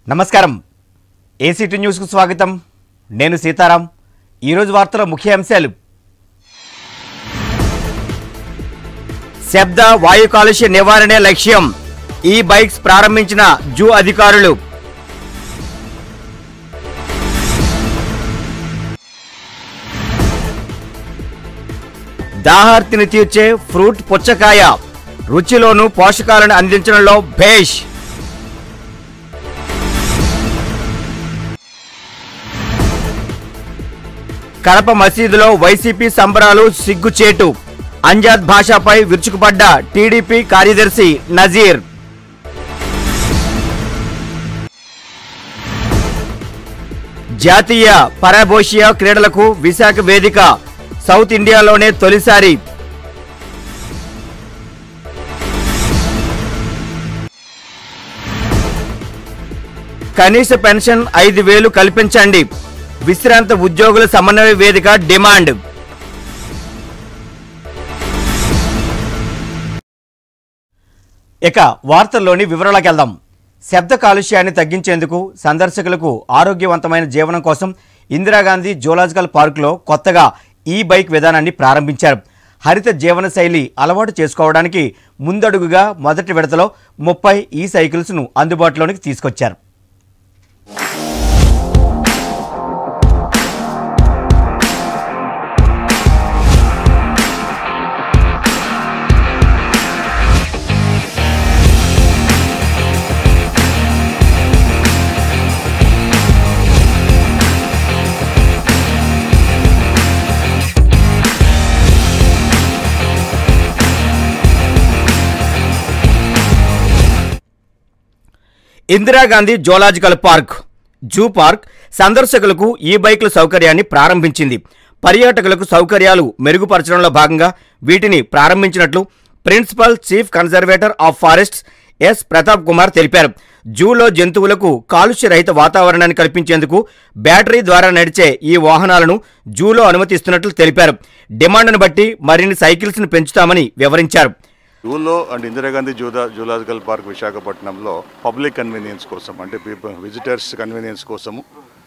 నమస్కారం ఏసీటీ న్యూస్కు స్వాగతం నేను సీతారాం ఈరోజు వార్తల ముఖ్య అంశాలు శబ్ద వాయు కాలుష్య నివారణే లక్ష్యం ఈ బైక్స్ ప్రారంభించిన జూ అధికారులు దాహార్తిని తీర్చే ఫ్రూట్ పుచ్చకాయ రుచిలోను పోషకాలను అందించడంలో భేష్ కడప మసీదులో వైసీపీ సంబరాలు సిగ్గుచేటు అంజాద్ భాషపై విరుచుకుపడ్డ టీడీపీ కార్యదర్శి నజీర్ జాతీయ పరాబోషియా క్రీడలకు విశాఖ వేదిక సౌత్ ఇండియాలోనే తొలిసారి కనీస పెన్షన్ ఐదు వేలు కల్పించండి విశ్రాంత ఉద్యోగుల సమన్వయ వేదిక డిమాండ్ ఇక వార్తల్లోని వివరాలకు వెళ్దాం శబ్ద కాలుష్యాన్ని తగ్గించేందుకు సందర్శకులకు ఆరోగ్యవంతమైన జీవనం కోసం ఇందిరాగాంధీ జూలాజికల్ పార్కులో కొత్తగా ఈ బైక్ విధానాన్ని ప్రారంభించారు హరిత జీవన శైలి అలవాటు చేసుకోవడానికి ముందడుగుగా మొదటి విడతలో ముప్పై ఈ సైకిల్స్ను అందుబాటులోనికి తీసుకొచ్చారు Indira Gandhi zoological park zoo park సందర్శకులకు ఈ బైక్ల సౌకర్యాన్ని ప్రారంభించింది పర్యాటకులకు సౌకర్యాలు మెరుగుపరచడంలో భాగంగా వీటిని ప్రారంభించినట్లు principal chief conservator of forests S Pratap Kumar తెలిపారు జూలో జంతువులకు కాలుష్య రహిత వాతావరణాన్ని కల్పించేందుకు బ్యాటరీ ద్వారా నడిచే ఈ వాహనాలను జూలో అనుమతిస్తున్నట్లు తెలిపారు డిమాండ్ను బట్టి మరిన్ని సైకిల్స్ను పెంచుతామని వివరించారు జూలో అండ్ ఇందిరాగాంధీ జూదా జూలాజికల్ పార్క్ విశాఖపట్నంలో పబ్లిక్ కన్వీనియన్స్ కోసం అంటే పీపుల్ విజిటర్స్ కన్వీనియన్స్ కోసము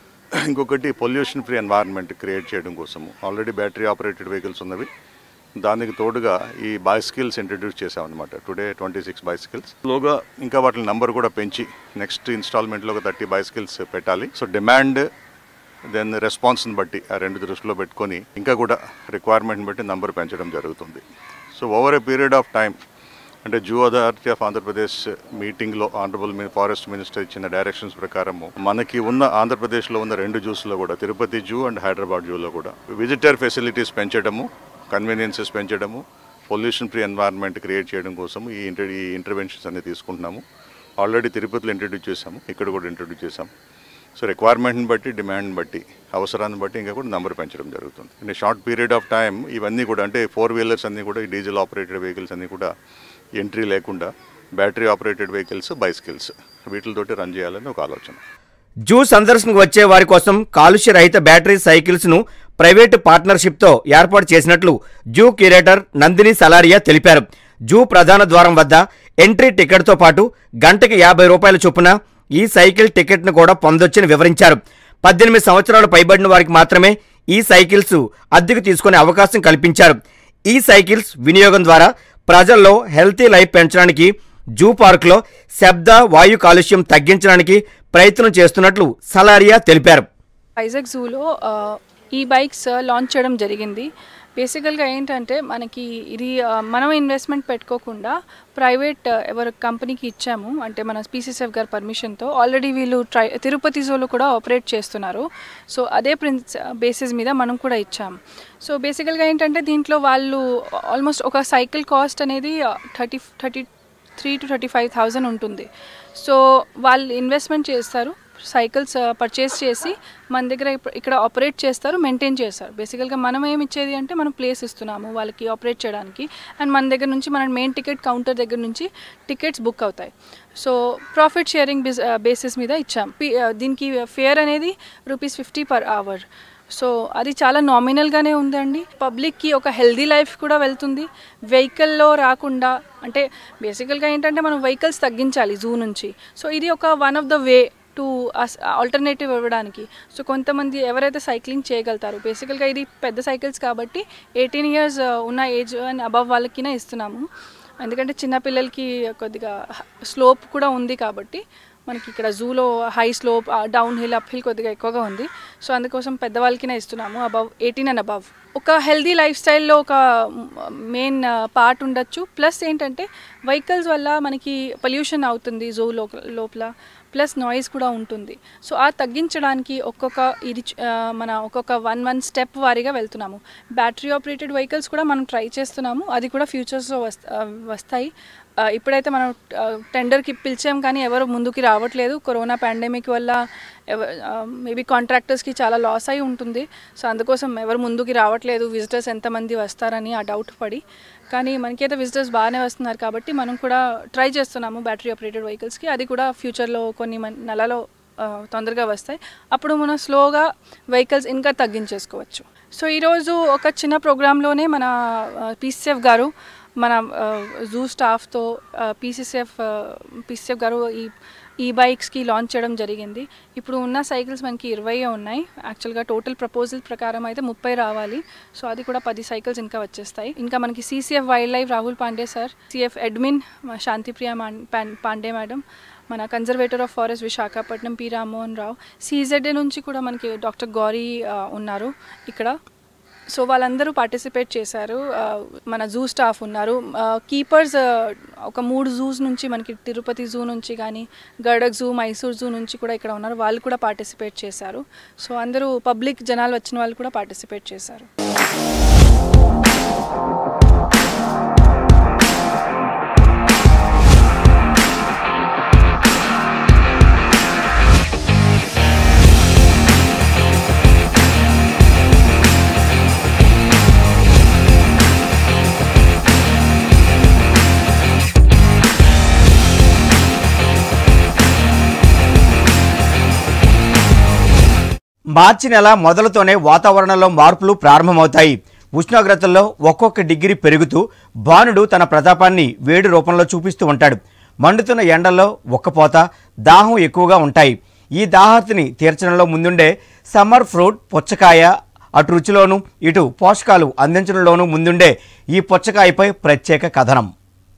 ఇంకొకటి పొల్యూషన్ ఫ్రీ ఎన్వైరన్మెంట్ క్రియేట్ చేయడం కోసము ఆల్రెడీ బ్యాటరీ ఆపరేటెడ్ వెహికల్స్ ఉన్నవి దానికి తోడుగా ఈ బైసికల్స్ ఇంట్రడ్యూస్ చేసామన్నమాట టుడే ట్వంటీ సిక్స్ బైసికల్స్ లోగా ఇంకా వాటి నంబర్ కూడా పెంచి నెక్స్ట్ ఇన్స్టాల్మెంట్లో ఒక థర్టీ బైసికల్స్ పెట్టాలి సో డిమాండ్ దెన్ రెస్పాన్స్ని బట్టి ఆ రెండు దృష్టిలో పెట్టుకొని ఇంకా కూడా రిక్వైర్మెంట్ని బట్టి నంబర్ పెంచడం జరుగుతుంది so over a period of time అంటే జూ అథారిటీ ఆఫ్ ఆంధ్రప్రదేశ్ మీటింగ్లో ఆనరబుల్ ఫారెస్ట్ మినిస్టర్ ఇచ్చిన డైరెక్షన్స్ ప్రకారము మనకి ఉన్న ఆంధ్రప్రదేశ్లో ఉన్న రెండు జూస్లో కూడా తిరుపతి జూ అండ్ హైదరాబాద్ జూలో కూడా విజిటర్ ఫెసిలిటీస్ పెంచడము కన్వీనియన్సెస్ పెంచడము పొల్యూషన్ ఫ్రీ ఎన్వైరన్మెంట్ క్రియేట్ చేయడం కోసం ఈ ఇంటర్ ఈ ఇంటర్వెన్షన్స్ అన్ని తీసుకుంటున్నాము ఆల్రెడీ తిరుపతిలో ఇంట్రడ్యూస్ చేసాము ఇక్కడ కూడా ఇంట్రడ్యూస్ చేసాము సో రిక్వైర్మెంట్ని బట్టి డిమాండ్ని బట్టి అవసరాన్ని బట్టి ఇంకా కూడా నంబర్ పెంచడం జరుగుతుంది in short period of time ఇవన్నీ కూడా అంటే ఫోర్ వీలర్స్ అన్నీ కూడా ఈ డీజిల్ ఆపరేటెడ్ వెహికల్స్ అన్నీ కూడా ఎంట్రీ లేకుండా బ్యాటరీ ఆపరేటెడ్ వెహికల్స్ బైసికల్స్ వీటితోటి రన్ చేయాలని ఒక ఆలోచన జూ సందర్శనకు వచ్చే వారి కోసం కాలుష్య రహిత బ్యాటరీ సైకిల్స్ ను ప్రైవేటు పార్ట్నర్షిప్ తో ఏర్పాటు చేసినట్లు జూ క్యూరేటర్ నందిని సలారియా తెలిపారు జూ ప్రధాన ద్వారం వద్ద ఎంట్రీ టికెట్తో పాటు గంటకి యాభై రూపాయల చొప్పున ఈ సైకిల్ టికెట్ను కూడా పొందొచ్చని వివరించారు పద్దెనిమిది సంవత్సరాలు పైబడిన వారికి మాత్రమే ఈ సైకిల్స్ అద్దెకు తీసుకునే అవకాశం కల్పించారు ఈ సైకిల్స్ వినియోగం ద్వారా ప్రజల్లో హెల్తీ లైఫ్ పెంచడానికి జూ పార్కులో శబ్ద వాయు కాలుష్యం తగ్గించడానికి ప్రయత్నం చేస్తున్నట్లు సలారియా తెలిపారు వైజాగ్ జూలో ఆ, ఈ బైక్స్ లాంచ్ చేయడం జరిగింది బేసికల్గా ఏంటంటే మనకి ఇది ఆ, మనం ఇన్వెస్ట్మెంట్ పెట్టుకోకుండా ప్రైవేట్ ఎవరి కంపెనీకి ఇచ్చాము అంటే మన పీసీసీఎఫ్ గారి పర్మిషన్తో ఆల్రెడీ వీళ్ళు ట్రై తిరుపతి జూలో కూడా ఆపరేట్ చేస్తున్నారు సో అదే ప్రిన్స్ బేసిస్ మీద మనం కూడా ఇచ్చాము సో బేసికల్గా ఏంటంటే దీంట్లో వాళ్ళు ఆల్మోస్ట్ ఒక సైకిల్ కాస్ట్ అనేది thirty thirty three to thirty five thousand ఉంటుంది సో వాళ్ళు ఇన్వెస్ట్మెంట్ చేస్తారు సైకిల్స్ పర్చేస్ చేసి మన దగ్గర ఇప్పు- ఇక్కడ ఆపరేట్ చేస్తారు మెయింటైన్ చేస్తారు బేసికల్గా మనం ఏమి ఇచ్చేది అంటే మనం ప్లేస్ ఇస్తున్నాము వాళ్ళకి ఆపరేట్ చేయడానికి అండ్ మన దగ్గర నుంచి మన మెయిన్ టికెట్ కౌంటర్ దగ్గర నుంచి టికెట్స్ బుక్ అవుతాయి సో ప్రాఫిట్ షేరింగ్ బిస్ బేసిస్ మీద ఇచ్చాం పి- ఆ, దీనికి ఫేర్ అనేది rupees fifty per hour so అది చాలా నామినల్గానే ఉందండి పబ్లిక్కి ఒక హెల్దీ లైఫ్ కూడా వెళ్తుంది వెహికల్లో రాకుండా అంటే బేసికల్గా ఏంటంటే మనం వెహికల్స్ తగ్గించాలి జూ నుంచి సో ఇది ఒక one of the way to alternative ఇవ్వడానికి సో కొంతమంది ఎవరైతే సైక్లింగ్ చేయగలుగుతారు బేసికల్గా ఇది పెద్ద సైకిల్స్ కాబట్టి ఎయిటీన్ ఇయర్స్ ఉన్న ఏజ్ అండ్ అబవ్ వాళ్ళకినే ఇస్తున్నాము ఎందుకంటే చిన్నపిల్లలకి కొద్దిగా స్లోప్ కూడా ఉంది కాబట్టి మనకి ఇక్కడ జూలో high slope down hill up hill కొద్దిగా ఎక్కువగా ఉంది సో అందుకోసం పెద్దవాళ్ళకినే ఇస్తున్నాము అబవ్ ఎయిటీన్ అండ్ అబవ్ ఒక హెల్దీ లైఫ్ స్టైల్లో ఒక మెయిన్ పార్ట్ ఉండొచ్చు ప్లస్ ఏంటంటే వెహికల్స్ వల్ల మనకి పొల్యూషన్ అవుతుంది జూ లో లోపల ప్లస్ నాయిస్ కూడా ఉంటుంది సో ఆ తగ్గించడానికి ఒక్కొక్క ఇది చ- ఆ, మన ఒక్కొక్క వన్ వన్ స్టెప్ వారీగా వెళ్తున్నాము బ్యాటరీ ఆపరేటెడ్ వెహికల్స్ కూడా మనం ట్రై చేస్తున్నాము అది కూడా ఫ్యూచర్స్లో వస్ ఆ, వస్తాయి ఆ, ఇప్పుడైతే మనం టెండర్కి పిలిచాం కానీ ఎవరు ముందుకి రావట్లేదు కరోనా పాండమిక్ వల్ల మేబీ కాంట్రాక్టర్స్కి చాలా లాస్ అయి ఉంటుంది సో అందుకోసం ఎవరు ముందుకి రావట్లేదు విజిటర్స్ ఎంతమంది వస్తారని ఆ డౌట్ పడి కానీ మనకైతే విజిటర్స్ బాగానే వస్తున్నారు కాబట్టి మనం కూడా ట్రై చేస్తున్నాము బ్యాటరీ ఆపరేటెడ్ వెహికల్స్కి అది కూడా ఫ్యూచర్లో కొన్ని మన నెలలో ఆ, తొందరగా వస్తాయి అప్పుడు మనం స్లోగా వెహికల్స్ ఇంకా తగ్గించేసుకోవచ్చు సో ఈరోజు ఒక చిన్న ప్రోగ్రాంలోనే మన పీసీఎఫ్ గారు మన జూ స్టాఫ్తో పీసీసీఎఫ్ పీసీఎఫ్ గారు ఈ ఈ బైక్స్కి లాంచ్ చేయడం జరిగింది ఇప్పుడు ఉన్న సైకిల్స్ మనకి ఇరవై ఉన్నాయి యాక్చువల్గా టోటల్ ప్రపోజల్ ప్రకారం అయితే ముప్పై రావాలి సో అది కూడా పది సైకిల్స్ ఇంకా వచ్చేస్తాయి ఇంకా మనకి CCF wildlife Rahul Pandey sir CF admin Shantipriya మాన్- పాన్- పాండే మేడం మన conservator of forest Visakhapatnam P Rammohan Rao CZA నుంచి కూడా మనకి డాక్టర్ గౌరీ ఆ, ఉన్నారు ఇక్కడ సో వాళ్ళందరూ పార్టిసిపేట్ చేశారు ఆ, మన జూ స్టాఫ్ ఉన్నారు కీపర్స్ ఒక మూడు జూస్ నుంచి మనకి తిరుపతి జూ నుంచి కానీ గడక్ జూ మైసూర్ జూ నుంచి కూడా ఇక్కడ ఉన్నారు వాళ్ళు కూడా పార్టిసిపేట్ చేశారు సో అందరూ పబ్లిక్ జనాలు వచ్చిన వాళ్ళు కూడా పార్టిసిపేట్ చేశారు మార్చి నెల మొదలుతోనే వాతావరణంలో మార్పులు ప్రారంభమవుతాయి ఉష్ణోగ్రతల్లో ఒక్కొక్క డిగ్రీ పెరుగుతూ బాణుడు తన ప్రతాపాన్ని వేడి రూపంలో చూపిస్తూ ఉంటాడు మండుతున్న ఎండల్లో ఒక్కపోత దాహం ఎక్కువగా ఉంటాయి ఈ దాహార్తిని తీర్చడంలో ముందుండే సమ్మర్ ఫ్రూట్ పుచ్చకాయ అటు రుచిలోనూ ఇటు పోషకాలు అందించడంలోనూ ముందుండే ఈ పుచ్చకాయపై ప్రత్యేక కథనం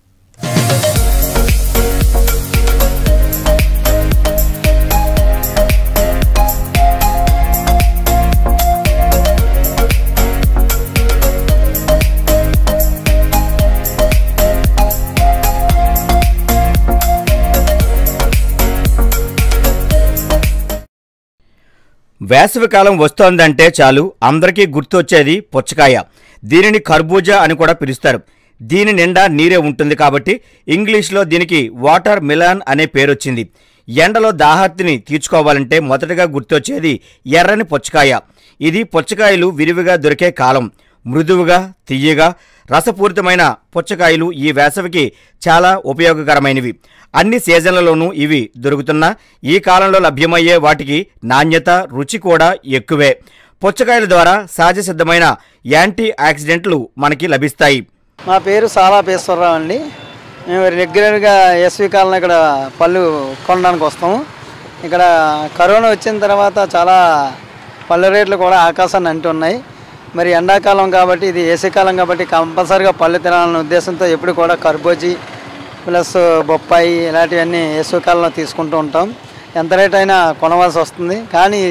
వేసవికాలం వస్తోందంటే చాలు అందరికీ గుర్తొచ్చేది పుచ్చకాయ దీనిని కర్బూజా అని కూడా పిలుస్తారు దీని నిండా నీరే ఉంటుంది కాబట్టి ఇంగ్లీష్లో దీనికి వాటర్ మిలాన్ అనే పేరొచ్చింది ఎండలో దాహార్తిని తీర్చుకోవాలంటే మొదటగా గుర్తొచ్చేది ఎర్రని పుచ్చకాయ ఇది పుచ్చకాయలు విరివిగా దొరికే కాలం మృదువుగా తియ్యగా రసపూరితమైన పుచ్చకాయలు ఈ వేసవికి చాలా ఉపయోగకరమైనవి అన్ని సీజన్లలోనూ ఇవి దొరుకుతున్నా ఈ కాలంలో లభ్యమయ్యే వాటికి నాణ్యత రుచి కూడా ఎక్కువే పుచ్చకాయల ద్వారా సహజ సిద్ధమైన యాంటీ ఆక్సిడెంట్లు మనకి లభిస్తాయి మా పేరు సాలా పేశ్వరరావు అండి మేము రెగ్యులర్గా ఎస్వి కాలనీ ఇక్కడ పళ్ళు కొనడానికి వస్తాము ఇక్కడ కరోనా వచ్చిన తర్వాత చాలా పళ్ళ రేట్లు కూడా ఆకాశాన్ని అంటున్నాయి మరి ఎండాకాలం కాబట్టి ఇది ఏసీ కాలం కాబట్టి కంపల్సరీగా పళ్ళు తినాలనే ఉద్దేశంతో ఎప్పుడు కూడా కర్బూజీ ప్లస్ బొప్పాయి ఇలాంటివన్నీ వేసవి కాలంలో తీసుకుంటూ ఉంటాం ఎంత రేట్ అయినా కొనవలసి వస్తుంది కానీ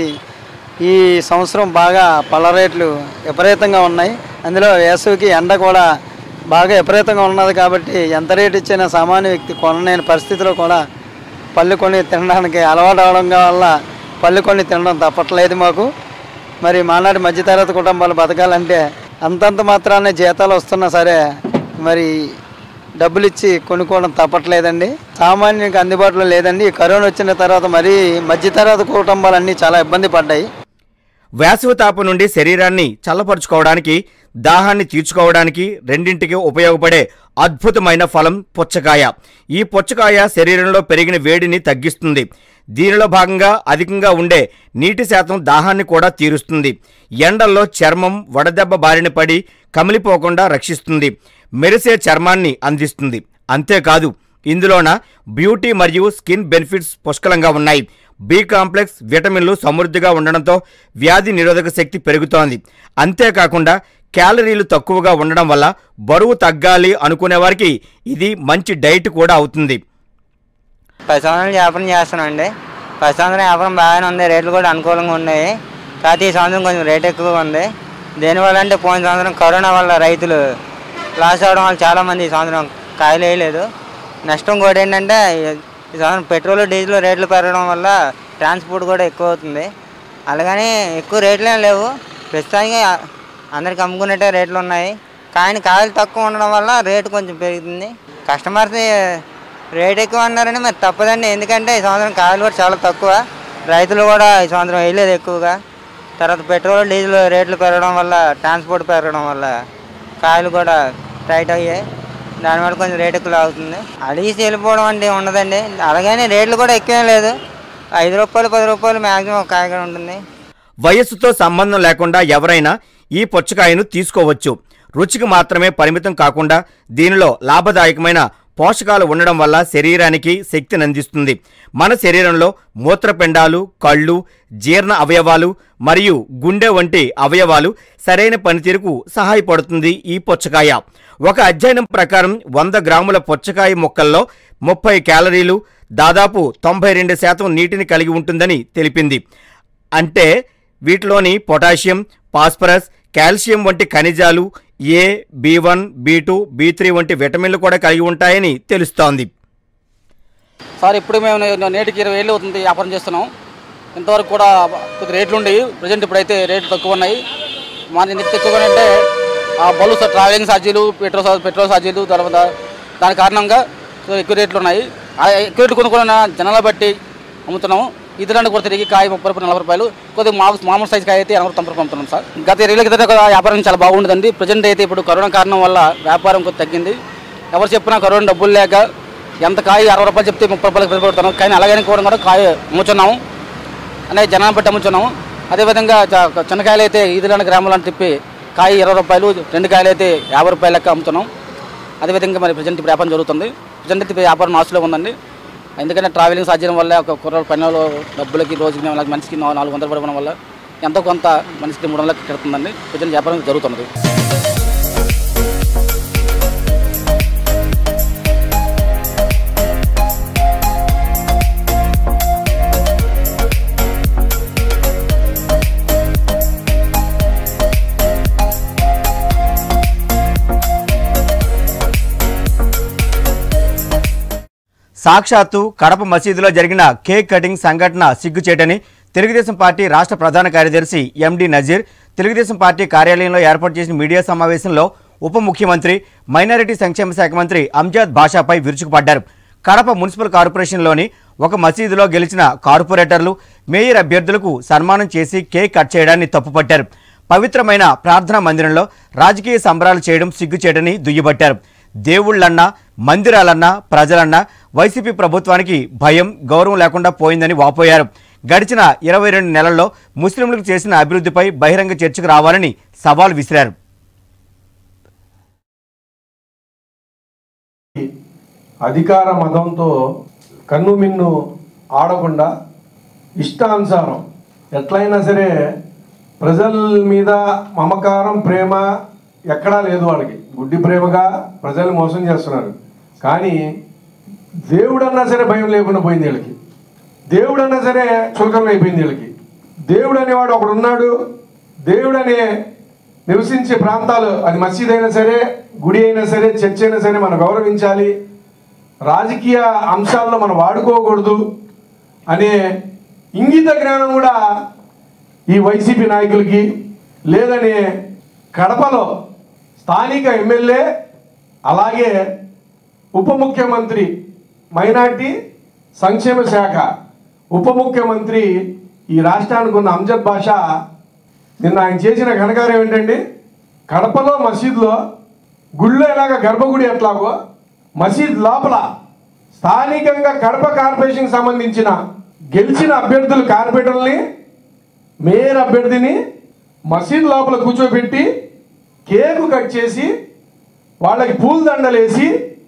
ఈ సంవత్సరం బాగా పళ్ళ రేట్లు విపరీతంగా ఉన్నాయి అందులో వేసవికి ఎండ కూడా బాగా విపరీతంగా ఉన్నది కాబట్టి ఎంత రేటు ఇచ్చినా సామాన్య వ్యక్తి కొనలేని పరిస్థితిలో కూడా పళ్ళు కొని తినడానికి అలవాటు అవడం వల్ల పళ్ళు కొని తినడం తప్పట్లేదు మాకు మరి మానాటి మధ్యతరగతి కుటుంబాలు బతకాలంటే అంతంత మాత్రానే జీతాలు వస్తున్నా సరే మరి డబ్బులు ఇచ్చి కొనుక్కోవడం తప్పట్లేదండి సామాన్యునికి అందుబాటులో లేదండి ఈ కరోనా వచ్చిన తర్వాత మరీ మధ్యతరగతి కుటుంబాలన్నీ చాలా ఇబ్బంది పడ్డాయి వేసవి తాపం నుండి శరీరాన్ని చల్లపరుచుకోవడానికి దాహాన్ని తీర్చుకోవడానికి రెండింటికి ఉపయోగపడే అద్భుతమైన ఫలం పుచ్చకాయ ఈ పుచ్చకాయ శరీరంలో పెరిగిన వేడిని తగ్గిస్తుంది దీనిలో భాగంగా అధికంగా ఉండే నీటి శాతం దాహాన్ని కూడా తీరుస్తుంది ఎండల్లో చర్మం వడదెబ్బ బారిన పడి కమిలిపోకుండా రక్షిస్తుంది మెరిసే చర్మాన్ని అందిస్తుంది అంతేకాదు ఇందులోన బ్యూటీ మరియు స్కిన్ బెనిఫిట్స్ పుష్కలంగా ఉన్నాయి బి కాంప్లెక్స్ విటమిన్లు సమృద్ధిగా ఉండడంతో వ్యాధి నిరోధక శక్తి పెరుగుతోంది అంతేకాకుండా క్యాలరీలు తక్కువగా ఉండడం వల్ల బరువు తగ్గాలి అనుకునే వారికి ఇది మంచి డైట్ కూడా అవుతుంది పది సంవత్సరాలు వ్యాపారం చేస్తున్నామండి పది సంవత్సరం వ్యాపారం బాగానే ఉంది రేట్లు కూడా అనుకూలంగా ఉన్నాయి కాకపోతే ఈ సంవత్సరం కొంచెం రేట్ ఎక్కువగా ఉంది దేనివల్ల అంటే పోయిన సంవత్సరం కరోనా వల్ల రైతులు లాస్ అవడం వల్ల చాలామంది ఈ సంవత్సరం కాయలు వేయలేదు నష్టం కూడా ఏంటంటే ఈ- ఈ సంవత్సరం పెట్రోల్ డీజిల్ రేట్లు పెరగడం వల్ల ట్రాన్స్పోర్ట్ కూడా ఎక్కువ అవుతుంది అలాగని ఎక్కువ రేట్లు ఏం లేవు ప్రస్తుతానికి ఆ- అందరికి అమ్ముకునేట్టే రేట్లు ఉన్నాయి కానీ కాయలు తక్కువ ఉండడం వల్ల రేటు కొంచెం పెరుగుతుంది కస్టమర్స్ రేట్ ఎక్కువ అన్నారని మరి తప్పదండి ఎందుకంటే ఈ సంవత్సరం కాయలు కూడా చాలా తక్కువ రైతులు కూడా ఈ సంవత్సరం వేయలేదు ఎక్కువగా తర్వాత పెట్రోల్ డీజిల్ రేట్లు పెరగడం వల్ల ట్రాన్స్పోర్ట్ పెరగడం వల్ల కాయలు కూడా టైట్ అయ్యాయి దానివల్ల కొంచెం రేట్ ఎక్కువ అవుతుంది అడిగి వెళ్ళిపోవడం అంటే ఉండదండి అలాగని రేట్లు కూడా ఎక్కువేం లేదు ఐదు రూపాయలు పది రూపాయలు మ్యాక్సిమం ఒక కాయగా ఉంటుంది వయస్సుతో సంబంధం లేకుండా ఎవరైనా ఈ పుచ్చకాయను తీసుకోవచ్చు రుచికి మాత్రమే పరిమితం కాకుండా దీనిలో లాభదాయకమైన పోషకాలు ఉండడం వల్ల శరీరానికి శక్తిని అందిస్తుంది మన శరీరంలో మూత్రపిండాలు కళ్ళు జీర్ణ అవయవాలు మరియు గుండె వంటి అవయవాలు సరైన పనితీరుకు సహాయపడుతుంది ఈ పుచ్చకాయ ఒక అధ్యయనం ప్రకారం వంద గ్రాముల పుచ్చకాయ ముక్కల్లో ముప్పై క్యాలరీలు దాదాపు తొంభై రెండు శాతం నీటిని కలిగి ఉంటుందని తెలిపింది అంటే వీటిలోని పొటాషియం ఫాస్ఫరస్ కాల్షియం వంటి ఖనిజాలు A B one B two B three వంటి విటమిన్లు కూడా కలిగి ఉంటాయని తెలుస్తోంది సార్ ఇప్పుడు మేము నే- నేటికి ఇరవై ఏళ్ళు అవుతుంది వ్యాపారం చేస్తున్నాం ఇంతవరకు కూడా కొద్ది రేట్లు ఉండేవి ప్రజెంట్ ఇప్పుడైతే రేట్లు తక్కువ ఉన్నాయి మన ఎందుకు ఎక్కువగా అంటే ఆ బళ్ళు సార్ ట్రావెలింగ్ ఛార్జీలు పెట్రోల్ ఛార్జ్- పెట్రోల్ ఛార్జీలు తర్వాత దాని కారణంగా సో ఎక్కువ రేట్లు ఉన్నాయి ఆ ఎక్కువ రేట్లు కొనుక్కున్న జనాల బట్టి అమ్ముతున్నాము ఇతరులను కూడా తిరిగి కాయ ముప్పై రూపాయలు నలభై రూపాయలు కొద్దిగా మామూలు మామూలు సైజ్ కాయ అయితే ఎనభై తొంభై రూపాయలు అమ్ముతున్నాం సార్ గత ఇరవై కింద కూడా వ్యాపారం చాలా బాగుండదండి ప్రజెంట్ అయితే ఇప్పుడు కరోనా కారణం వల్ల వ్యాపారం కొద్ది తగ్గింది ఎవరు చెప్పినా కరోనా డబ్బులు లేక ఎంత కాయ అరవై రూపాయలు చెప్తే ముప్పై రూపాయలు పెట్టుకుంటున్నాం కానీ అలాగని కూడా కూడా కాయ అమ్ముతున్నాము అనేది జనాన్ని బట్టి అమ్ముతున్నాము అదేవిధంగా చ- చిన్న కాయలు అయితే ఈదులాంటి గ్రామాలను తిప్పి కాయ ఇరవై రూపాయలు రెండు కాయలు అయితే యాభై రూపాయలు లెక్క అమ్ముతున్నాం అదేవిధంగా మరి ప్రజెంట్ ఇప్పుడు వ్యాపారం జరుగుతుంది ప్రజెంట్ అయితే వ్యాపారం నాసులో ఉందండి ఎందుకంటే ట్రావెలింగ్ సాధ్యం వల్ల ఒక కుర్ర పనిలో డబ్బులకి రోజుకి నాలుగు మనిషికి నా- నాలుగు వందలు పడడం వల్ల ఎంతో కొంత మనిషికి మూడు వందలకి కెడుతుందండి ప్రజెంట్ వ్యాపారం జరుగుతున్నది సాక్షాత్తు కడప మసీదులో జరిగిన కేక్ కటింగ్ సంఘటన సిగ్గుచేటని తెలుగుదేశం పార్టీ రాష్ట్ర ప్రధాన కార్యదర్శి ఎండి నజీర్ తెలుగుదేశం పార్టీ కార్యాలయంలో ఏర్పాటు చేసిన మీడియా సమావేశంలో ఉప ముఖ్యమంత్రి మైనారిటీ సంక్షేమ శాఖ మంత్రి అంజాద్ బాషాపై విరుచుకుపడ్డారు కడప మున్సిపల్ కార్పొరేషన్లోని ఒక మసీదులో గెలిచిన కార్పొరేటర్లు మేయర్ అభ్యర్థులకు సన్మానం చేసి కేక్ కట్ చేయడాన్ని తప్పుపట్టారు పవిత్రమైన ప్రార్థనా మందిరంలో రాజకీయ సంబరాలు చేయడం సిగ్గుచేటని దుయ్యబట్టారు దేవుళ్ళన్నా మందిరాలన్నా ప్రజలన్నా వైసీపీ ప్రభుత్వానికి భయం గౌరవం లేకుండా పోయిందని వాపోయారు గడిచిన ఇరవై రెండు నెలల్లో ముస్లింలకు చేసిన అభివృద్ధిపై బహిరంగ చర్చకు రావాలని సవాల్ విసిరారు అధికార మతంతో కన్ను మిన్ను ఆడకుండా ఇష్టానుసారం ఎట్లయినా సరే ప్రజల మీద మమకారం ప్రేమ ఎక్కడా లేదు వాళ్ళకి గుడ్డి ప్రేమగా ప్రజల్ని మోసం చేస్తున్నారు కానీ దేవుడన్నా సరే భయం లేకుండా పోయింది వీళ్ళకి దేవుడన్నా సరే చులకన అయిపోయింది వీళ్ళకి దేవుడు అనేవాడు ఒకడు ఉన్నాడు దేవుడు అనే నివసించే ప్రాంతాలు అది మసీద్ అయినా సరే గుడి అయినా సరే చర్చ్ అయినా సరే మనం గౌరవించాలి రాజకీయ అంశాల్లో మనం వాడుకోకూడదు అనే ఇంగిత జ్ఞానం కూడా ఈ వైసీపీ నాయకులకి లేదని కడపలో స్థానిక ఎమ్మెల్యే అలాగే ఉప ముఖ్యమంత్రి మైనార్టీ సంక్షేమ శాఖ ఉప ముఖ్యమంత్రి ఈ రాష్ట్రానికి ఉన్న అంజద్ భాష నిన్న ఆయన చేసిన ఘనకార్యం ఏంటండి కడపలో మసీదులో గుళ్ళో ఎలాగ గర్భగుడి ఎట్లాగో మసీద్ లోపల స్థానికంగా కడప కార్పొరేషన్కి సంబంధించిన గెలిచిన అభ్యర్థులు కార్పొరేటర్ని మేయర్ అభ్యర్థిని మసీద్ లోపల కూర్చోబెట్టి కేకు కట్ చేసి వాళ్ళకి పూల దండలేసి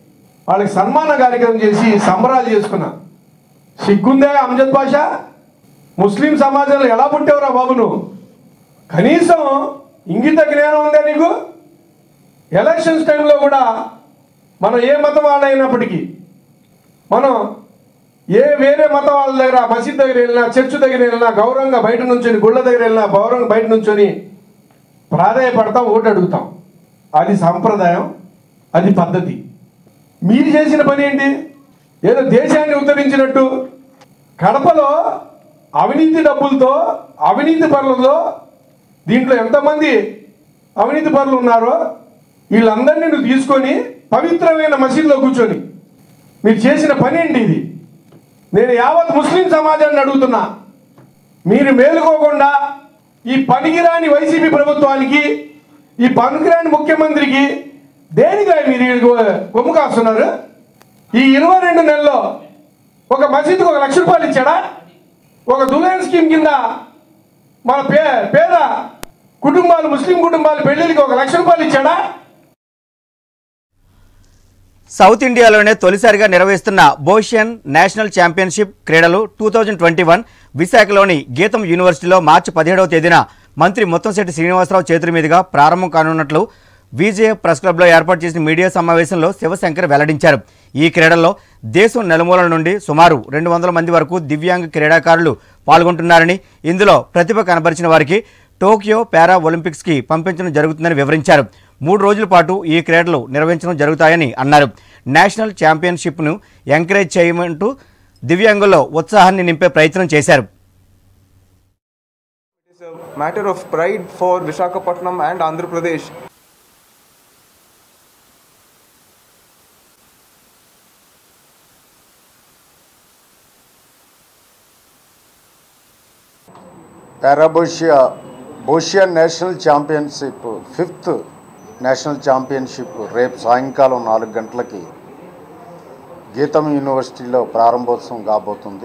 వాళ్ళకి సన్మాన కార్యక్రమం చేసి సంబరాలు చేసుకున్నా సిగ్గుందే అమ్జద్ బాషా ముస్లిం సమాజంలో ఎలా పుట్టావురా బాబు నువ్వు కనీసం ఇంగిత జ్ఞానం ఉందా నీకు ఎలక్షన్స్ టైంలో కూడా మనం ఏ మతం వాళ్ళైనప్పటికీ మనం ఏ వేరే మతం వాళ్ళ దగ్గర మసీద్ దగ్గర వెళ్ళినా చర్చ్ దగ్గర వెళ్ళినా గౌరవంగా బయట నుంచొని గుళ్ళ దగ్గర వెళ్ళినా గౌరవంగా బయట నుంచొని ప్రాధాయపడతాం ఓటు అడుగుతాం అది సాంప్రదాయం అది పద్ధతి మీరు చేసిన పని ఏంటి ఏదో దేశాన్ని ఉద్ధరించినట్టు కడపలో అవినీతి డబ్బులతో అవినీతి పరులతో దీంట్లో ఎంతమంది అవినీతి పరులు ఉన్నారో వీళ్ళందరినీ నువ్వు తీసుకొని పవిత్రమైన మసీదులో కూర్చొని మీరు చేసిన పని ఏంటి ఇది నేను యావత్ ముస్లిం సమాజాన్ని అడుగుతున్నా మీరు మేలుకోకుండా ఈ పనికిరాని వైసీపీ ప్రభుత్వానికి ఈ పనికిరాని ముఖ్యమంత్రికి దేనిగా మీరు వీళ్ళకి కొమ్ము కాస్తున్నారు ఈ ఇరవై రెండు నెలల్లో ఒక మసీదుకు ఒక లక్ష రూపాయలు ఇచ్చాడా ఒక దులాన్ స్కీమ్ కింద మన పే పేద కుటుంబాలు ముస్లిం కుటుంబాలు పెళ్లికి ఒక లక్ష రూపాయలు ఇచ్చాడా సౌత్ ఇండియాలోనే తొలిసారిగా నిర్వహిస్తున్న బోషియన్ నేషనల్ ఛాంపియన్షిప్ క్రీడలు టూ థౌజండ్ ట్వంటీ వన్ విశాఖలోని గీతం యూనివర్సిటీలో మార్చి పదిహేడవ తేదీన మంత్రి ముత్తంశెట్టి శ్రీనివాసరావు చేతుల మీదుగా ప్రారంభం కానున్నట్లు విజయ ప్రెస్ క్లబ్లో ఏర్పాటు చేసిన మీడియా సమావేశంలో శివశంకర్ వెల్లడించారు ఈ క్రీడల్లో దేశం నలుమూలల నుండి సుమారు రెండు వందల మంది వరకు దివ్యాంగ క్రీడాకారులు పాల్గొంటున్నారని ఇందులో ప్రతిభ కనబరిచిన వారికి టోక్యో పారా ఒలింపిక్స్కి పంపించడం జరుగుతుందని వివరించారు మూడు రోజుల పాటు ఈ క్రీడలు నిర్వహించడం జరుగుతాయని అన్నారు నేషనల్ ఛాంపియన్షిప్ను ఎంకరేజ్ చేయమంటూ దివ్యాంగుల్లో ఉత్సాహాన్ని నింపే ప్రయత్నం చేశారు It's a matter of pride for Vishakhapatnam and Andhra Pradesh. Para boccia boccia national championship fifth national championship రేపు సాయంకాలం నాలుగు గంటలకి గీతం యూనివర్సిటీలో ప్రారంభోత్సవం కాబోతుంది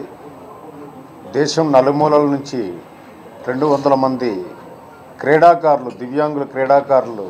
దేశం నలుమూలల నుంచి రెండు వందల మంది క్రీడాకారులు దివ్యాంగుల క్రీడాకారులు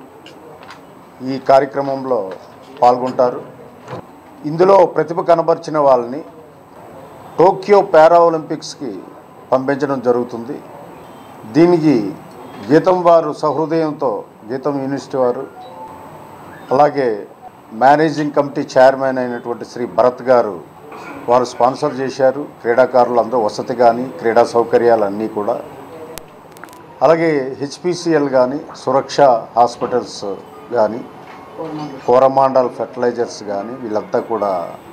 ఈ కార్యక్రమంలో పాల్గొంటారు ఇందులో ప్రతిభ కనబరిచిన వాళ్ళని టోక్యో పారా ఒలింపిక్స్కి పంపించడం జరుగుతుంది దీనికి గీతం వారు సహృదయంతో గీతం యూనివర్సిటీ వారు అలాగే మేనేజింగ్ కమిటీ చైర్మన్ అయినటువంటి శ్రీ భరత్ గారు వారు స్పాన్సర్ చేశారు క్రీడాకారులు అందరూ వసతి కానీ క్రీడా సౌకర్యాలు అన్నీ కూడా అలాగే హెచ్పిసిఎల్ కానీ సురక్ష హాస్పిటల్స్ కానీ కోరమాండల్ ఫెర్టిలైజర్స్ కానీ వీళ్ళంతా కూడా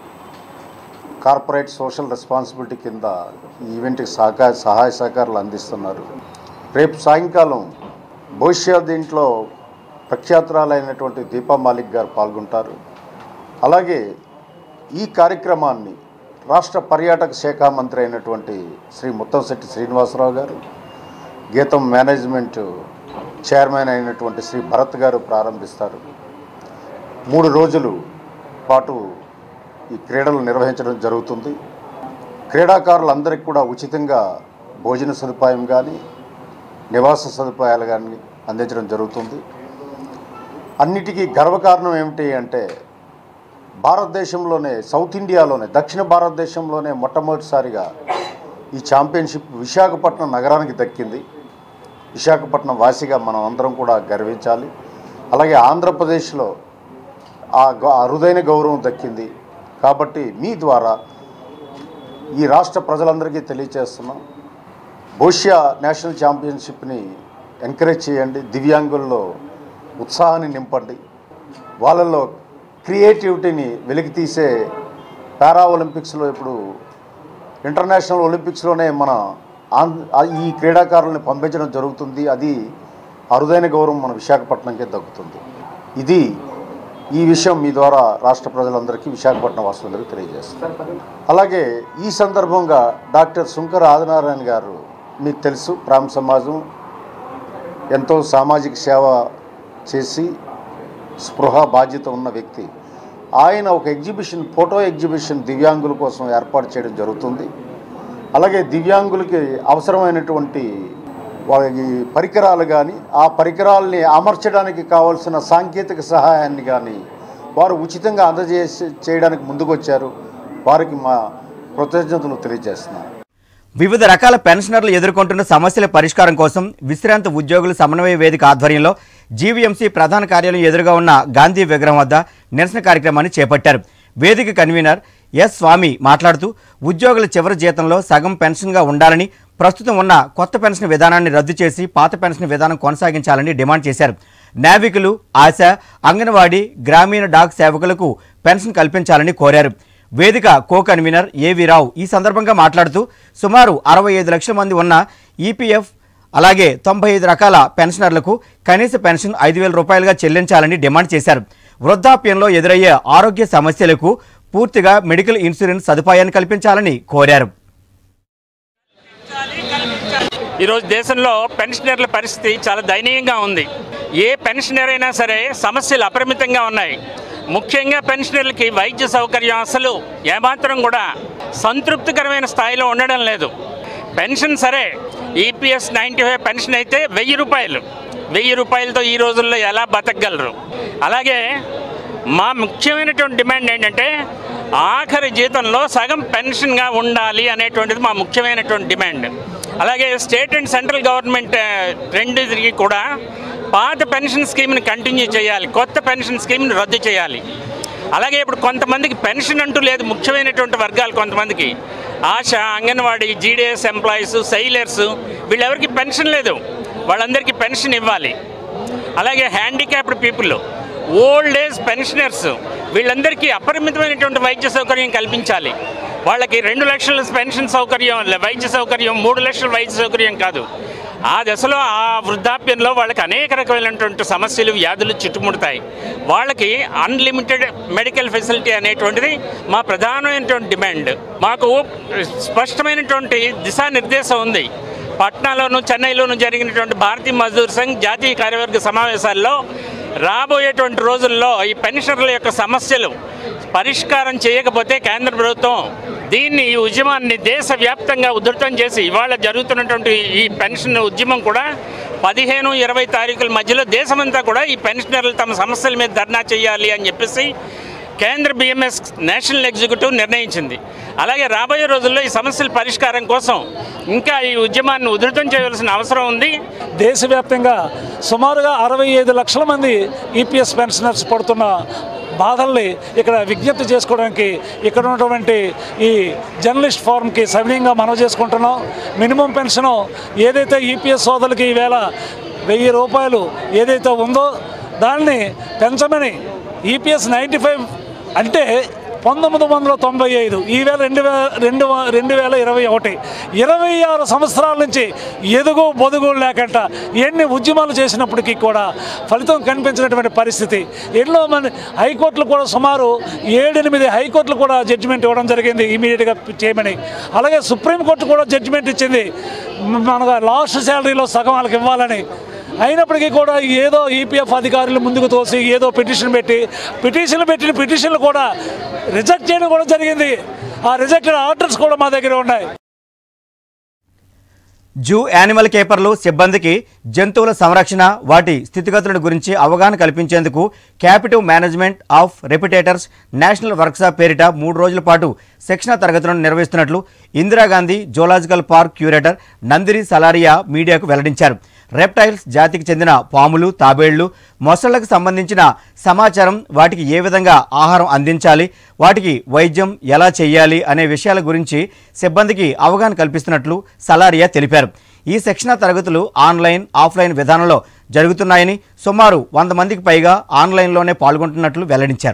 కార్పొరేట్ సోషల్ రెస్పాన్సిబిలిటీ కింద ఈ ఈవెంట్కి సహకార సహాయ సహకారాలు అందిస్తున్నారు రేపు సాయంకాలం భవిష్య దీంట్లో ప్రఖ్యాతురాలైనటువంటి దీపా మాలిక్ గారు పాల్గొంటారు అలాగే ఈ కార్యక్రమాన్ని రాష్ట్ర పర్యాటక శాఖ మంత్రి అయినటువంటి శ్రీ ముత్తంశెట్టి శ్రీనివాసరావు గారు గీతం మేనేజ్మెంట్ చైర్మన్ అయినటువంటి శ్రీ భరత్ గారు ప్రారంభిస్తారు మూడు రోజులు పాటు ఈ క్రీడలు నిర్వహించడం జరుగుతుంది క్రీడాకారులందరికీ కూడా ఉచితంగా భోజన సదుపాయం కానీ నివాస సదుపాయాలు కానీ అందించడం జరుగుతుంది అన్నిటికీ గర్వకారణం ఏమిటి అంటే భారతదేశంలోనే సౌత్ ఇండియాలోనే దక్షిణ భారతదేశంలోనే మొట్టమొదటిసారిగా ఈ ఛాంపియన్షిప్ విశాఖపట్నం నగరానికి దక్కింది విశాఖపట్నం వాసిగా మనం అందరం కూడా గర్వించాలి అలాగే ఆంధ్రప్రదేశ్లో ఆ గ- అరుదైన గౌరవం దక్కింది కాబట్టి మీ ద్వారా ఈ రాష్ట్ర ప్రజలందరికీ తెలియచేస్తున్నాం బోషియా నేషనల్ ఛాంపియన్షిప్ని ఎంకరేజ్ చేయండి దివ్యాంగుల్లో ఉత్సాహాన్ని నింపండి వాళ్ళల్లో క్రియేటివిటీని వెలికి తీసే పారా ఒలింపిక్స్లో ఇప్పుడు ఇంటర్నేషనల్ ఒలింపిక్స్లోనే మన ఆంధ్ర ఈ క్రీడాకారులను పంపించడం జరుగుతుంది అది అరుదైన గౌరవం మన విశాఖపట్నంకే దక్కుతుంది ఇది ఈ విషయం మీ ద్వారా రాష్ట్ర ప్రజలందరికీ విశాఖపట్నం వాసులందరికీ తెలియజేస్తారు అలాగే ఈ సందర్భంగా డాక్టర్ శుంకర్ ఆదినారాయణ గారు మీకు తెలుసు ప్రాం సమాజం ఎంతో సామాజిక సేవ చేసి స్పృహ బాధ్యత ఉన్న వ్యక్తి ఆయన ఒక ఎగ్జిబిషన్ ఫోటో ఎగ్జిబిషన్ దివ్యాంగుల కోసం ఏర్పాటు చేయడం జరుగుతుంది అలాగే దివ్యాంగులకి అవసరమైనటువంటి వాళ్ళకి పరికరాలు కానీ ఆ పరికరాలని అమర్చడానికి కావాల్సిన సాంకేతిక సహాయాన్ని కానీ వారు ఉచితంగా అందజేసి చేయడానికి ముందుకొచ్చారు వారికి మా కృతజ్ఞతలు తెలియజేస్తున్నాను వివిధ రకాల పెన్షనర్లు ఎదుర్కొంటున్న సమస్యల పరిష్కారం కోసం విశ్రాంత ఉద్యోగుల సమన్వయ వేదిక ఆధ్వర్యంలో జీవీఎంసీ ప్రధాన కార్యాలయం ఎదురుగా ఉన్న గాంధీ విగ్రహం వద్ద నిరసన కార్యక్రమాన్ని చేపట్టారు వేదిక కన్వీనర్ ఎస్ స్వామి మాట్లాడుతూ ఉద్యోగుల చివరి జీతంలో సగం పెన్షన్గా ఉండాలని ప్రస్తుతం ఉన్న కొత్త పెన్షన్ విధానాన్ని రద్దు చేసి పాత పెన్షన్ విధానం కొనసాగించాలని డిమాండ్ చేశారు నావికులు ఆశ అంగన్వాడీ గ్రామీణ డాక్ సేవకులకు పెన్షన్ కల్పించాలని కోరారు వేదిక కో కన్వీనర్ ఏవి రావు ఈ సందర్భంగా మాట్లాడుతూ సుమారు అరవై ఐదు లక్షల మంది ఉన్న ఈపీఎఫ్ అలాగే తొంభై ఐదు రకాల పెన్షనర్లకు కనీస పెన్షన్ ఐదు వేల రూపాయలుగా చెల్లించాలని డిమాండ్ చేశారు వృద్ధాప్యంలో ఎదురయ్యే ఆరోగ్య సమస్యలకు పూర్తిగా మెడికల్ ఇన్సూరెన్స్ సదుపాయాన్ని కల్పించాలని కోరారు ఈరోజు దేశంలో పెన్షనర్ల పరిస్థితి చాలా దయనీయంగా ఉంది ఏ పెన్షనర్ అయినా సరే సమస్యలు అపరిమితంగా ఉన్నాయి ముఖ్యంగా పెన్షనర్లకి వైద్య సౌకర్యం అసలు ఏమాత్రం కూడా సంతృప్తికరమైన స్థాయిలో ఉండడం లేదు పెన్షన్ సరే ఈపీఎస్ నైంటీ ఫైవ్ పెన్షన్ అయితే వెయ్యి రూపాయలు వెయ్యి రూపాయలతో ఈ రోజుల్లో ఎలా బతకగలరు అలాగే మా ముఖ్యమైనటువంటి డిమాండ్ ఏంటంటే ఆఖరి జీతంలో సగం పెన్షన్గా ఉండాలి అనేటువంటిది మా ముఖ్యమైనటువంటి డిమాండ్ అలాగే స్టేట్ అండ్ సెంట్రల్ గవర్నమెంట్ ఆ, రెండింటికి కూడా పాత పెన్షన్ స్కీమ్ని కంటిన్యూ చేయాలి కొత్త పెన్షన్ స్కీమ్ని రద్దు చేయాలి అలాగే ఇప్పుడు కొంతమందికి పెన్షన్ అంటూ లేదు ముఖ్యమైనటువంటి వర్గాలు కొంతమందికి ASHA anganwadi GDS employees sailors వీళ్ళెవరికి పెన్షన్ లేదు వాళ్ళందరికీ పెన్షన్ ఇవ్వాలి అలాగే handicapped people old age pensioners వీళ్ళందరికీ అపరిమితమైనటువంటి వైద్య సౌకర్యం కల్పించాలి వాళ్ళకి రెండు లక్షల పెన్షన్ సౌకర్యం వైద్య సౌకర్యం మూడు లక్షల వైద్య సౌకర్యం కాదు ఆ దశలో ఆ వృద్ధాప్యంలో వాళ్ళకి అనేక రకమైనటువంటి సమస్యలు వ్యాధులు చుట్టుముడతాయి వాళ్ళకి అన్లిమిటెడ్ మెడికల్ ఫెసిలిటీ అనేటువంటిది మా ప్రధానమైనటువంటి డిమాండ్ మాకు స్పష్టమైనటువంటి దిశానిర్దేశం ఉంది పట్నాలోను చెన్నైలోను జరిగినటువంటి భారతీయ మజ్దూర్ సంఘ్ జాతీయ కార్యవర్గ సమావేశాల్లో రాబోయేటువంటి రోజుల్లో ఈ పెన్షనర్ల యొక్క సమస్యలు పరిష్కారం చేయకపోతే కేంద్ర ప్రభుత్వం దీన్ని ఈ ఉద్యమాన్ని దేశవ్యాప్తంగా ఉధృతం చేసి ఇవాళ జరుగుతున్నటువంటి ఈ పెన్షన్ ఉద్యమం కూడా పదిహేను ఇరవై తారీఖుల మధ్యలో దేశమంతా కూడా ఈ పెన్షనర్లు తమ సమస్యల మీద ధర్నా చేయాలి అని చెప్పేసి కేంద్ర బిఎంఎస్ నేషనల్ ఎగ్జిక్యూటివ్ నిర్ణయించింది అలాగే రాబోయే రోజుల్లో ఈ సమస్యల పరిష్కారం కోసం ఇంకా ఈ ఉద్యమాన్ని ఉధృతం చేయవలసిన అవసరం ఉంది దేశవ్యాప్తంగా సుమారుగా అరవై ఐదు లక్షల మంది ఈపీఎస్ పెన్షనర్స్ పడుతున్న బాధల్ని ఇక్కడ విజ్ఞప్తి చేసుకోవడానికి ఇక్కడ ఉన్నటువంటి ఈ జర్నలిస్ట్ ఫోరంకి సవినీయంగా మనవి చేసుకుంటున్నాం మినిమం పెన్షను ఏదైతే ఈపీఎస్ సోదరులకి ఈవేళ వెయ్యి రూపాయలు ఏదైతే ఉందో దాన్ని పెంచమని ఈపీఎస్ నైంటీ ఫైవ్ అంటే పంతొమ్మిది వందల తొంభై ఐదు ఈవేళ రెండు వేల రెండు వ- రెండు వేల ఇరవై ఒకటి ఇరవై ఆరు సంవత్సరాల నుంచి ఎదుగు బొదుగు లేకుండా ఎన్ని ఉద్యమాలు చేసినప్పటికీ కూడా ఫలితం కనిపించినటువంటి పరిస్థితి ఎన్నో మంది హైకోర్టులు కూడా సుమారు ఏడెనిమిది హైకోర్టులు కూడా జడ్జిమెంట్ ఇవ్వడం జరిగింది ఇమీడియట్గా చేయమని అలాగే సుప్రీంకోర్టు కూడా జడ్జిమెంట్ ఇచ్చింది మనకు లాస్ట్ శాలరీలో సగం వాళ్ళకి ఇవ్వాలని అయినప్పటికీ కూడా ఏదో ఈపీఎఫ్ అధికారులు ముందుకు తోసి ఏదో పిటిషన్ పెట్టి పిటిషన్లు పెట్టిన పిటిషన్లు కూడా రిజెక్ట్ చేయడం కూడా జరిగింది ఆ రిజెక్టెడ్ ఆర్డర్స్ కూడా మా దగ్గర ఉన్నాయి జూ యానిమల్ కేపర్లు సిబ్బందికి జంతువుల సంరక్షణ వాటి స్థితిగతుల గురించి అవగాహన కల్పించేందుకు captive management of reptiles national workshop పేరిట మూడు రోజుల పాటు శిక్షణ తరగతులను నిర్వహిస్తున్నట్లు Indira Gandhi zoological park curator Nandini Salaria మీడియాకు వెల్లడించారు రెప్టైల్స్ జాతికి చెందిన పాములు తాబేళ్లు మొసళ్లకు సంబంధించిన సమాచారం వాటికి ఏ విధంగా ఆహారం అందించాలి వాటికి వైద్యం ఎలా చేయాలి అనే విషయాల గురించి సిబ్బందికి అవగాహన కల్పిస్తున్నట్లు సలారియా తెలిపారు ఈ శిక్షణ తరగతులు ఆన్లైన్ ఆఫ్లైన్ విధానంలో జరుగుతున్నాయని సుమారు వంద మందికి పైగా ఆన్లైన్లోనే పాల్గొంటున్నట్లు వెల్లడించారు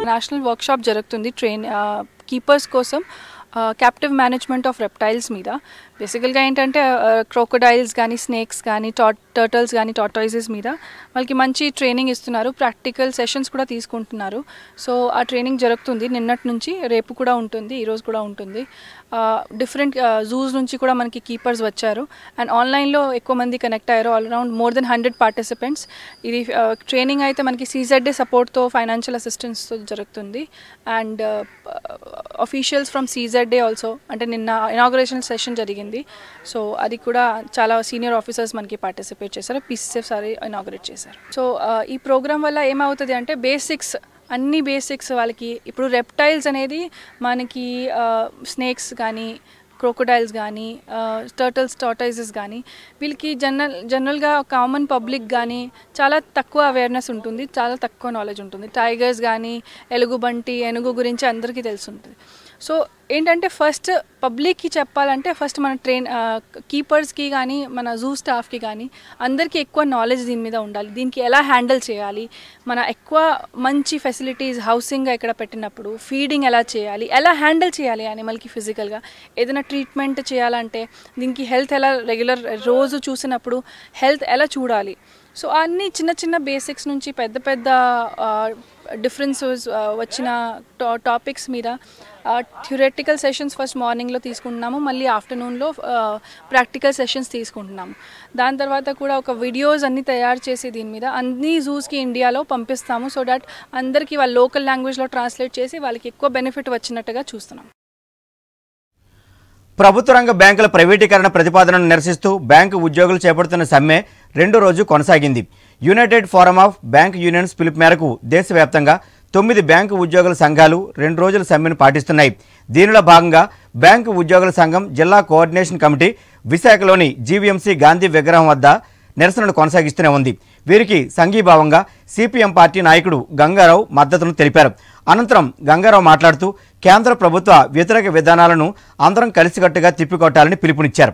నేషనల్ వర్క్షాప్ జరుగుతుంది ట్రైన్ కీపర్స్ కోసం క్యాప్టివ్ మేనేజ్మెంట్ ఆఫ్ రెప్టైల్స్ మీద బేసికల్గా ఏంటంటే క్రోకోడైల్స్ కానీ స్నేక్స్ కానీ టా టర్టల్స్ కానీ టాటాయిజెస్ మీద వాళ్ళకి మంచి ట్రైనింగ్ ఇస్తున్నారు ప్రాక్టికల్ సెషన్స్ కూడా తీసుకుంటున్నారు సో ఆ ట్రైనింగ్ జరుగుతుంది నిన్నటి నుంచి రేపు కూడా ఉంటుంది ఈరోజు కూడా ఉంటుంది డిఫరెంట్ జూస్ నుంచి కూడా మనకి కీపర్స్ వచ్చారు అండ్ ఆన్లైన్లో ఎక్కువ మంది కనెక్ట్ అయ్యారు all around more than hundred participants ఇది ట్రైనింగ్ అయితే మనకి సీజెడ్డే సపోర్ట్తో ఫైనాన్షియల్ అసిస్టెన్స్తో జరుగుతుంది and officials from CZA also అంటే నిన్న ఇనాగ్రేషన్ సెషన్ జరిగింది సో అది కూడా చాలా సీనియర్ ఆఫీసర్స్ మనకి పార్టిసిపేట్ చేశారు పీసీఎఫ్ సారి ఇనాగ్రేట్ చేశారు సో ఈ ప్రోగ్రామ్ వల్ల ఏమవుతుంది అంటే బేసిక్స్ అన్ని బేసిక్స్ వాళ్ళకి ఇప్పుడు రెప్టైల్స్ అనేది మనకి స్నేక్స్ కానీ క్రోకోడైల్స్ కానీ టర్టల్స్ టాటైజెస్ కానీ వీళ్ళకి జనరల్ జనరల్గా కామన్ పబ్లిక్ కానీ చాలా తక్కువ అవేర్నెస్ ఉంటుంది చాలా తక్కువ నాలెడ్జ్ ఉంటుంది టైగర్స్ కానీ ఎలుగుబంటి ఏనుగు గురించి అందరికీ తెలుసుంటుంది సో ఏంటంటే ఫస్ట్ పబ్లిక్కి చెప్పాలంటే ఫస్ట్ మన ట్రైన్ కీపర్స్కి కానీ మన జూ స్టాఫ్కి కానీ అందరికీ ఎక్కువ నాలెడ్జ్ దీని మీద ఉండాలి దీనికి ఎలా హ్యాండిల్ చేయాలి మన ఎక్కువ మంచి ఫెసిలిటీస్ హౌసింగ్ ఇక్కడ పెట్టినప్పుడు ఫీడింగ్ ఎలా చేయాలి ఎలా హ్యాండిల్ చేయాలి యానిమల్కి ఫిజికల్గా ఏదైనా ట్రీట్మెంట్ చేయాలంటే దీనికి హెల్త్ ఎలా రెగ్యులర్ రోజు చూసినప్పుడు హెల్త్ ఎలా చూడాలి సో అన్ని చిన్న చిన్న బేసిక్స్ నుంచి పెద్ద పెద్ద డిఫరెన్సెస్ వచ్చిన టా టాపిక్స్ మీద థ్యూరెటికల్ సెషన్స్ ఫస్ట్ మార్నింగ్లో తీసుకుంటున్నాము మళ్ళీ ఆఫ్టర్నూన్లో ప్రాక్టికల్ సెషన్స్ తీసుకుంటున్నాము దాని తర్వాత కూడా ఒక వీడియోస్ అన్ని తయారు చేసి దీని మీద అన్ని జూస్కి ఇండియాలో పంపిస్తాము సో దట్ అందరికీ వాళ్ళ లోకల్ లాంగ్వేజ్లో ట్రాన్స్లేట్ చేసి వాళ్ళకి ఎక్కువ బెనిఫిట్ వచ్చినట్టుగా చూస్తున్నాం ప్రభుత్వ రంగ బ్యాంకుల ప్రైవేటీకరణ ప్రతిపాదనను నిరసిస్తూ బ్యాంకు ఉద్యోగులు చేపడుతున్న సమ్మె రెండో రోజు కొనసాగింది united forum of bank unions పిలుపు మేరకు దేశవ్యాప్తంగా తొమ్మిది బ్యాంకు ఉద్యోగుల సంఘాలు రెండు రోజుల సమ్మెను పాటిస్తున్నాయి దీనిలో భాగంగా బ్యాంకు ఉద్యోగుల సంఘం జిల్లా కోఆర్డినేషన్ కమిటీ విశాఖలోని జీవీఎంసీ గాంధీ విగ్రహం వద్ద నిరసనలు కొనసాగిస్తూనే ఉంది వీరికి సంఘీభావంగా సిపిఎం పార్టీ నాయకుడు గంగారావు మద్దతును తెలిపారు అనంతరం గంగారావు మాట్లాడుతూ కేంద్ర ప్రభుత్వ వ్యతిరేక విధానాలను అందరం కలిసికట్టుగా తిప్పికొట్టాలని పిలుపునిచ్చారు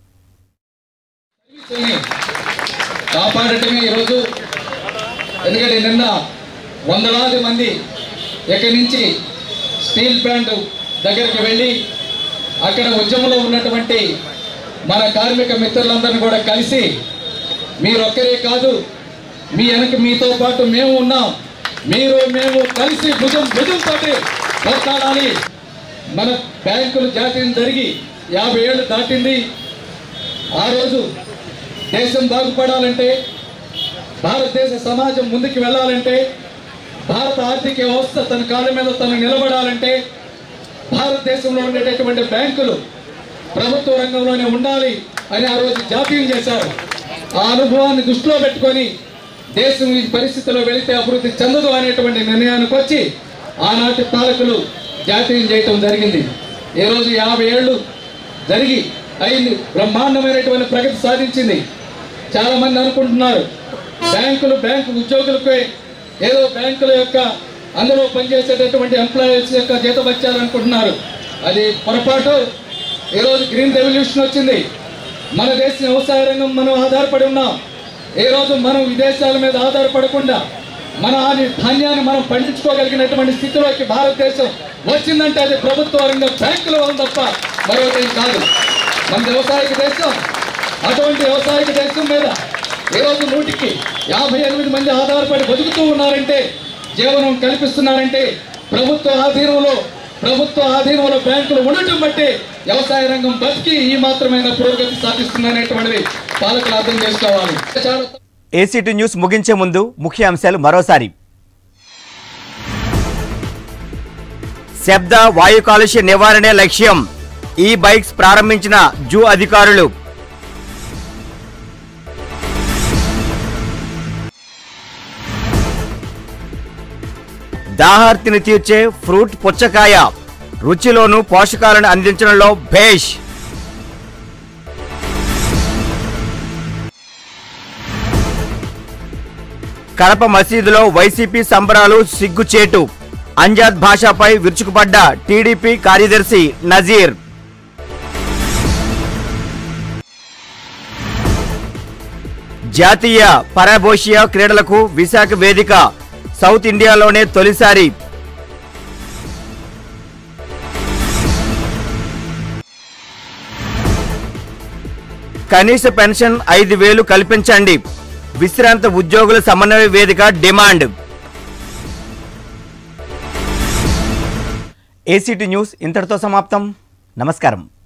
కాపాడటమే ఈరోజు ఎందుకంటే నిన్న వందలాది మంది ఎక్కడి నుంచి స్టీల్ ప్లాంట్ దగ్గరికి వెళ్ళి అక్కడ ఉద్యమంలో ఉన్నటువంటి మన కార్మిక మిత్రులందరినీ కూడా కలిసి మీరొక్కరే కాదు మీ వెనక మీతో పాటు మేము ఉన్నాం మీరు మేము కలిసి భుజం భుజంతో పోట్లాడాలి మన బ్యాంకులు జాతీయం జరిగి యాభై ఏళ్ళు దాటింది ఆ రోజు దేశం బాగుపడాలంటే భారతదేశ సమాజం ముందుకు వెళ్ళాలంటే భారత ఆర్థిక వ్యవస్థ తన కాళ్ళ మీద తను నిలబడాలంటే భారతదేశంలో ఉండేటటువంటి బ్యాంకులు ప్రభుత్వ రంగంలోనే ఉండాలి అని ఆ రోజు జాతీయం చేశారు ఆ అనుభవాన్ని దృష్టిలో పెట్టుకొని దేశం ఈ పరిస్థితిలో వెళితే అభివృద్ధి చెందదు అనేటువంటి నిర్ణయానికి వచ్చి ఆనాటి పాలకులు జాతీయం చేయటం జరిగింది ఈరోజు యాభై ఏళ్ళు జరిగి అయింది బ్రహ్మాండమైనటువంటి ప్రగతి సాధించింది చాలా మంది అనుకుంటున్నారు బ్యాంకులు బ్యాంకు ఉద్యోగులకే ఏదో బ్యాంకుల యొక్క అందులో పనిచేసేటటువంటి ఎంప్లాయీస్ యొక్క జీతభత్యాలు అనుకుంటున్నారు అది పొరపాటు ఈరోజు గ్రీన్ రెవల్యూషన్ వచ్చింది మన దేశ వ్యవసాయ రంగం మనం ఆధారపడి ఉన్నాం ఈ రోజు మనం విదేశాల మీద ఆధారపడకుండా మన ఆది ధాన్యాన్ని మనం పండించుకోగలిగినటువంటి స్థితిలోకి భారతదేశం వచ్చిందంటే అది ప్రభుత్వ రంగ బ్యాంకుల వల్ల తప్ప మరొకటి కాదు మన వ్యవసాయక దేశం అటువంటి వ్యవసాయక దేశం మీద ఈరోజు నూటికి యాభై ఎనిమిది మంది ఆధారపడి బతుకుతూ ఉన్నారంటే జీవనం కల్పిస్తున్నారంటే ప్రభుత్వ ఆధీనంలో ప్రభుత్వ ఆధీనంలో బ్యాంకులు ఉండటం బట్టి వ్యవసాయ రంగం బతికి ఈ మాత్రమైన పురోగతి సాధిస్తుందనేటువంటిది పాలకులు అర్థం చేసుకోవాలి చాలా ఏసీటీ న్యూస్ ముగించే ముందు ముఖ్య అంశాలు మరోసారి శబ్ద వాయు కాలుష్య నివారణే లక్ష్యం ఈ బైక్స్ ప్రారంభించిన జూ అధికారులు దాహార్తిని తీర్చే ఫ్రూట్ పుచ్చకాయ రుచిలోను పోషకాలను అందించడంలో భేష్ కడప మసీదులో వైసీపీ సంబరాలు సిగ్గుచేటు అంజాద్ భాషపై విరుచుకుపడ్డ టీడీపీ కార్యదర్శి నజీర్ జాతీయ పరాబోషియా క్రీడలకు విశాఖ వేదిక సౌత్ ఇండియాలోనే తొలిసారి కనీస పెన్షన్ ఐదు వేలు కల్పించండి విశ్రాంత ఉద్యోగుల సమన్వయ వేదిక డిమాండ్ ఏసీటీ న్యూస్ ఇంతటితో సమాప్తం నమస్కారం